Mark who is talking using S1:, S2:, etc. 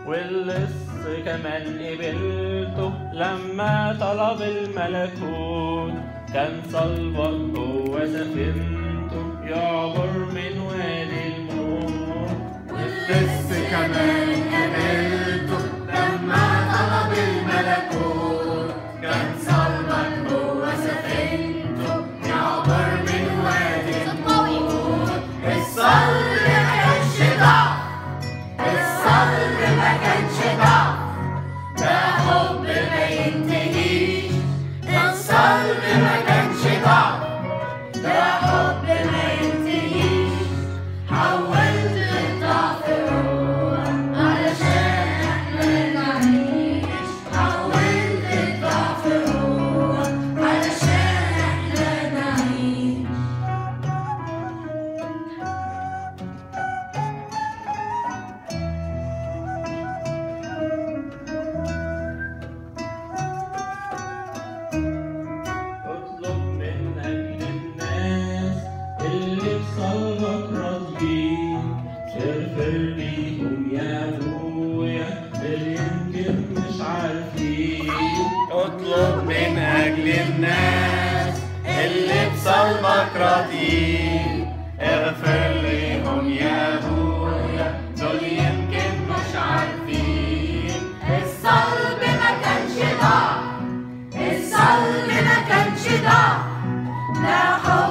S1: واللص كمان قبلته لما طلب الملكوت كان صلبك هو سفينته يعبر من وادي الموت
S2: واللص كمان قبلته لما طلب الملكوت كان صلبك هو سفينته يعبر من وادي الموت الصلب ما كانش ضعف الصلب ما كانش ضعف ده حب ما ينتهيش ده الصلب ما كانش ضعف ده حب ما ينتهيش حولت الضعف قوة علشان احنا نعيش حولت الضعف قوة علشان احنا نعيش
S1: اطلب من أجل الناس اللي بصلبك راضيين اغفر ليهم يا أبويا اللي يمكن مش عارفين
S2: اطلب من أجل الناس اللي بصلبك راضيين اغفر ليهم يا أبويا دول يمكن مش عارفين الصلب ما كانش ضعف الصلب ما كانش ضعف ده حب